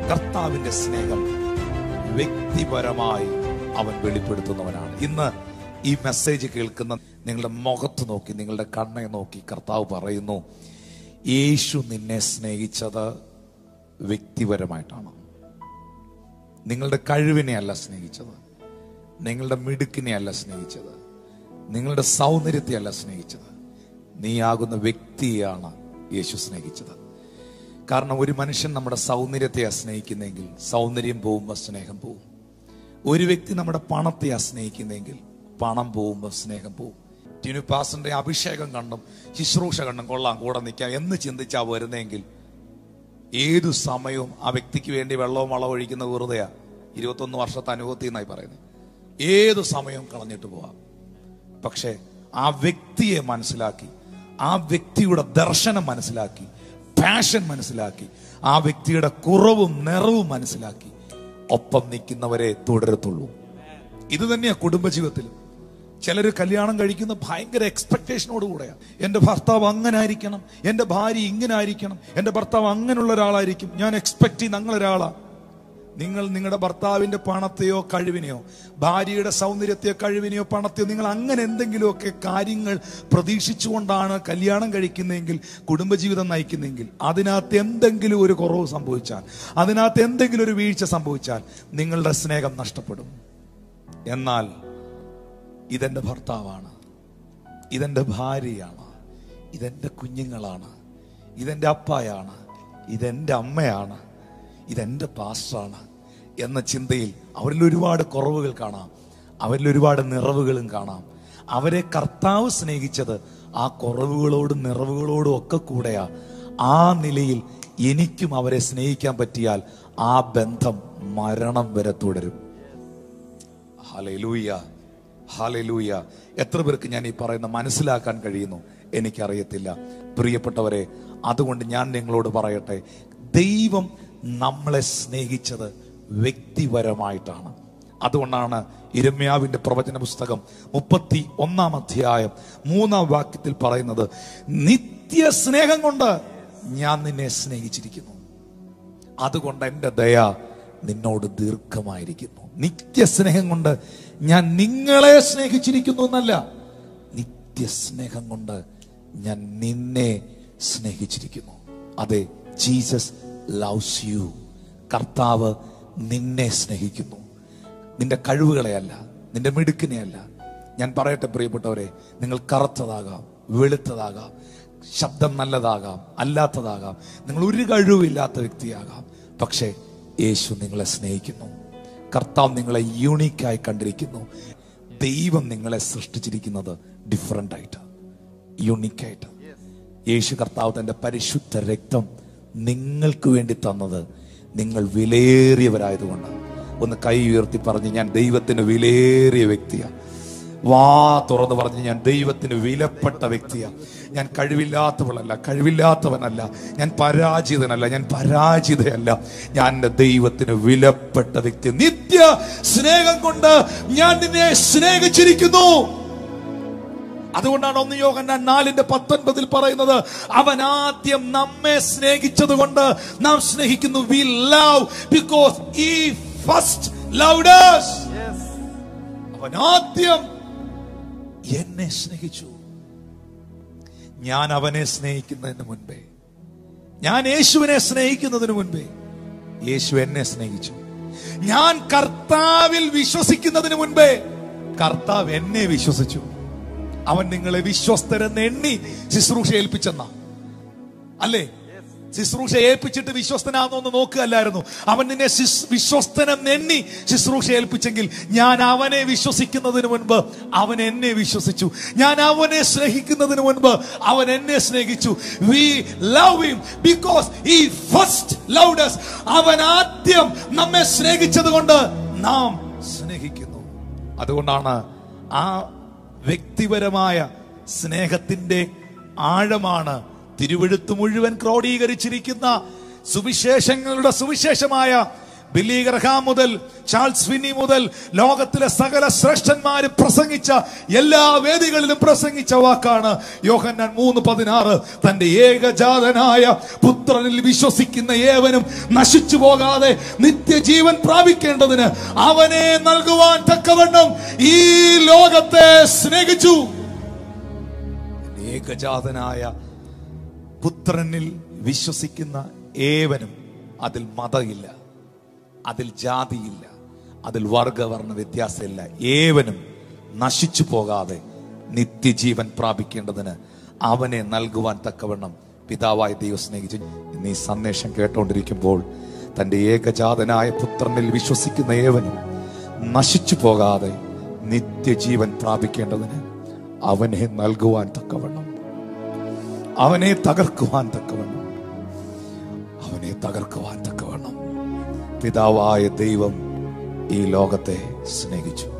കർത്താവിന്റെ സ്നേഹം വ്യക്തിപരമായി അവൻ വെളിപ്പെടുത്തുന്നവനാണ് ഇന്ന് ഈ മെസ്സേജ് കേൾക്കുന്ന നിങ്ങളുടെ മുഖത്ത് നോക്കി നിങ്ങളുടെ കണ്ണെ നോക്കി കർത്താവ് പറയുന്നു യേശു നിന്നെ സ്നേഹിച്ചത് വ്യക്തിപരമായിട്ടാണ് നിങ്ങളുടെ കഴിവിനെ അല്ല സ്നേഹിച്ചത് നിങ്ങളുടെ മിടുക്കിനെ അല്ല സ്നേഹിച്ചത് നിങ്ങളുടെ സൗന്ദര്യത്തെ അല്ല സ്നേഹിച്ചത് നീയാകുന്ന വ്യക്തിയെയാണ് യേശു സ്നേഹിച്ചത് കാരണം ഒരു മനുഷ്യൻ നമ്മുടെ സൗന്ദര്യത്തെ സ്നേഹിക്കുന്നെങ്കിൽ സൗന്ദര്യം പോകുമ്പോൾ സ്നേഹം പോവും ഒരു വ്യക്തി നമ്മുടെ പണത്തെ സ്നേഹിക്കുന്നെങ്കിൽ പണം പോകുമ്പോൾ സ്നേഹം പോവും ടിനു പാസന്റെ അഭിഷേകം കണ്ടും ശുശ്രൂഷ കണ്ടും കൊള്ളാം കൂടെ നിൽക്കാം എന്ന് ചിന്തിച്ചാ വരുന്നെങ്കിൽ ഏതു സമയവും ആ വ്യക്തിക്ക് വേണ്ടി വെള്ളവും വളവും ഒഴിക്കുന്ന വെറുതെയാ ഇരുപത്തൊന്ന് വർഷത്തെ അനുഭവത്തിൽ നിന്നായി പറയുന്നത് ഏതു സമയവും കളഞ്ഞിട്ട് പോവാം പക്ഷേ ആ വ്യക്തിയെ മനസ്സിലാക്കി ആ വ്യക്തിയുടെ ദർശനം മനസ്സിലാക്കി പാഷൻ മനസ്സിലാക്കി ആ വ്യക്തിയുടെ കുറവും നിറവും മനസ്സിലാക്കി ഒപ്പം നിൽക്കുന്നവരെ തുടരത്തുള്ളൂ ഇത് തന്നെയാ കുടുംബജീവിതത്തിലും ചിലർ കല്യാണം കഴിക്കുന്ന ഭയങ്കര എക്സ്പെക്ടേഷനോട് കൂടെയാ എന്റെ ഭർത്താവ് അങ്ങനെ ആയിരിക്കണം എന്റെ ഭാര്യ ഇങ്ങനെ ആയിരിക്കണം എന്റെ ഭർത്താവ് അങ്ങനെയുള്ള ഒരാളായിരിക്കും ഞാൻ എക്സ്പെക്ട് ചെയ്യുന്ന അങ്ങനെ ഒരാളാ നിങ്ങൾ നിങ്ങളുടെ ഭർത്താവിന്റെ പണത്തെയോ കഴിവിനെയോ ഭാര്യയുടെ സൗന്ദര്യത്തെയോ കഴിവിനെയോ പണത്തെയോ നിങ്ങൾ അങ്ങനെ എന്തെങ്കിലുമൊക്കെ കാര്യങ്ങൾ പ്രതീക്ഷിച്ചുകൊണ്ടാണ് കല്യാണം കഴിക്കുന്നതെങ്കിൽ കുടുംബജീവിതം നയിക്കുന്നെങ്കിൽ അതിനകത്ത് എന്തെങ്കിലും ഒരു കുറവ് സംഭവിച്ചാൽ അതിനകത്ത് എന്തെങ്കിലും ഒരു വീഴ്ച സംഭവിച്ചാൽ നിങ്ങളുടെ സ്നേഹം നഷ്ടപ്പെടും എന്നാൽ ഇതെന്റെ ഭർത്താവാണ് ഇതെന്റെ ഭാര്യയാണ് ഇതെന്റെ കുഞ്ഞുങ്ങളാണ് ഇതെന്റെ അപ്പായാണ് ഇതെന്റെ അമ്മയാണ് ഇതെന്റെ പാസ്റ്ററാണ് എന്ന ചിന്തയിൽ അവരിൽ ഒരുപാട് കുറവുകൾ കാണാം അവരിൽ ഒരുപാട് നിറവുകളും കാണാം അവരെ കർത്താവ് സ്നേഹിച്ചത് ആ കുറവുകളോടും നിറവുകളോടും ഒക്കെ കൂടെയാ ആ നിലയിൽ എനിക്കും അവരെ സ്നേഹിക്കാൻ പറ്റിയാൽ ആ ബന്ധം മരണം വരെ തുടരും ഹലലൂയ ഹലലൂയ എത്ര പേർക്ക് ഞാൻ ഈ പറയുന്ന മനസ്സിലാക്കാൻ കഴിയുന്നു എനിക്കറിയത്തില്ല പ്രിയപ്പെട്ടവരെ അതുകൊണ്ട് ഞാൻ നിങ്ങളോട് പറയട്ടെ ദൈവം നമ്മളെ സ്നേഹിച്ചത് വ്യക്തിപരമായിട്ടാണ് അതുകൊണ്ടാണ് ഇരമ്യാവിന്റെ പ്രവചന പുസ്തകം മുപ്പത്തി ഒന്നാം അധ്യായം മൂന്നാം വാക്യത്തിൽ പറയുന്നത് നിത്യ സ്നേഹം കൊണ്ട് ഞാൻ നിന്നെ സ്നേഹിച്ചിരിക്കുന്നു അതുകൊണ്ട് എൻ്റെ ദയ നിന്നോട് ദീർഘമായിരിക്കുന്നു നിത്യസ്നേഹം കൊണ്ട് ഞാൻ നിങ്ങളെ സ്നേഹിച്ചിരിക്കുന്നു എന്നല്ല നിത്യസ്നേഹം കൊണ്ട് ഞാൻ നിന്നെ സ്നേഹിച്ചിരിക്കുന്നു അതെ ജീസസ് ലവ്സ് യു കർത്താവ് നിന്നെ സ്നേഹിക്കുന്നു നിന്റെ കഴിവുകളെയല്ല നിന്റെ മിടുക്കിനെയല്ല ഞാൻ പറയട്ടെ പ്രിയപ്പെട്ടവരെ നിങ്ങൾ കറുത്തതാകാം വെളുത്തതാകാം ശബ്ദം നല്ലതാകാം അല്ലാത്തതാകാം നിങ്ങൾ ഒരു കഴിവില്ലാത്ത വ്യക്തിയാകാം പക്ഷേ യേശു നിങ്ങളെ സ്നേഹിക്കുന്നു കർത്താവ് നിങ്ങളെ യൂണിക്കായി കണ്ടിരിക്കുന്നു ദൈവം നിങ്ങളെ സൃഷ്ടിച്ചിരിക്കുന്നത് ഡിഫറെൻ്റ് ആയിട്ട് യുണീക്കായിട്ട് യേശു കർത്താവ് തന്റെ പരിശുദ്ധ രക്തം നിങ്ങൾക്ക് വേണ്ടി തന്നത് നിങ്ങൾ വിലയേറിയവരായതുകൊണ്ട് ഒന്ന് കൈ ഉയർത്തി പറഞ്ഞ് ഞാൻ ദൈവത്തിന് വിലയേറിയ വ്യക്തിയാണ് വാ തുറന്ന് പറഞ്ഞ് ഞാൻ ദൈവത്തിന് വിലപ്പെട്ട വ്യക്തിയാണ് ഞാൻ കഴിവില്ലാത്തവളല്ല കഴിവില്ലാത്തവനല്ല ഞാൻ പരാജിതനല്ല ഞാൻ പരാജിതയല്ല ഞാൻ എൻ്റെ ദൈവത്തിന് വിലപ്പെട്ട വ്യക്തി നിത്യ സ്നേഹം കൊണ്ട് ഞാൻ നിന്നെ സ്നേഹിച്ചിരിക്കുന്നു അതുകൊണ്ടാണ് ഒന്ന് യോഹന്നാൻ നാലിന്റെ പത്തൊൻപതിൽ പറയുന്നത് അവൻ ആദ്യം നമ്മെ സ്നേഹിച്ചത് കൊണ്ട് നാം സ്നേഹിക്കുന്നു we love because he first loved us അവൻ ആദ്യം എന്നെ സ്നേഹിച്ചു ഞാൻ അവനെ സ്നേഹിക്കുന്നതിന് മുൻപേ ഞാൻ യേശുവിനെ സ്നേഹിക്കുന്നതിന് മുൻപേ യേശു എന്നെ സ്നേഹിച്ചു ഞാൻ കർത്താവിൽ വിശ്വസിക്കുന്നതിന് മുൻപേ കർത്താവ് എന്നെ വിശ്വസിച്ചു അവൻ നിങ്ങളെ വിശ്വസ്തരെന്ന് എണ്ണി ശുശ്രൂഷ ഏൽപ്പിച്ചെന്ന അല്ലേ ശുശ്രൂഷ ഏൽപ്പിച്ചിട്ട് വിശ്വസ്തനാണെന്ന് നോക്കുകയല്ലായിരുന്നു അവൻ നിന്നെ ശിസ്- വിശ്വസ്തനെന്ന് എണ്ണി ശുശ്രൂഷ ഏൽപ്പിച്ചെങ്കിൽ ഞാൻ അവനെ വിശ്വസിക്കുന്നതിന് മുൻപ് അവൻ എന്നെ വിശ്വസിച്ചു ഞാൻ അവനെ സ്നേഹിക്കുന്നതിന് മുൻപ് അവൻ എന്നെ സ്നേഹിച്ചു we love him because he first loved us അവൻ ആദ്യം നമ്മെ സ്നേഹിച്ചത് കൊണ്ട് നാം സ്നേഹിക്കുന്നു അതുകൊണ്ടാണ് ആ വ്യക്തിപരമായ സ്നേഹത്തിന്റെ ആഴമാണ് തിരുവഴുത്ത് മുഴുവൻ ക്രോഡീകരിച്ചിരിക്കുന്ന സുവിശേഷങ്ങളുടെ സുവിശേഷമായ ബിലീഗ്രഹാം മുതൽ ചാൾസ് ഫിന്നി മുതൽ ലോകത്തിലെ സകല ശ്രേഷ്ഠന്മാര് പ്രസംഗിച്ച എല്ലാ വേദികളിലും പ്രസംഗിച്ച വാക്കാണ് യോഹന്നാൻ മൂന്ന് പതിനാറ് തന്റെ ഏകജാതനായ പുത്രനിൽ വിശ്വസിക്കുന്ന ഏവനും നശിച്ചു പോകാതെ നിത്യജീവൻ പ്രാപിക്കേണ്ടതിന് അവനെ നൽകുവാൻ തക്കവണ്ണം ഈ ലോകത്തെ സ്നേഹിച്ചു ഏകജാതനായ പുത്രനിൽ വിശ്വസിക്കുന്ന ഏവനും അതിൽ മതമില്ല അതിൽ ജാതിയില്ല അതിൽ വർഗവർണ്ണ വ്യത്യാസമില്ല ഏവനും നശിച്ചു പോകാതെ നിത്യജീവൻ പ്രാപിക്കേണ്ടതിന് അവനെ നൽകുവാൻ തക്കവണ്ണം പിതാവായ ദൈവം സ്നേഹിച്ചു ഇന്ന് ഈ സന്ദേശം കേട്ടുകൊണ്ടിരിക്കുമ്പോൾ തന്റെ ഏകജാതനായ പുത്രനിൽ വിശ്വസിക്കുന്ന ഏവനും നശിച്ചു പോകാതെ നിത്യജീവൻ പ്രാപിക്കേണ്ടതിന് അവനെ നൽകുവാൻ തക്കവണ്ണം അവനെ തകർക്കുവാൻ തക്കവണ്ണം അവനെ തകർക്കുവാൻ തക്കവണ്ണം പിതാവായ ദൈവം ഈ ലോകത്തെ സ്നേഹിച്ചു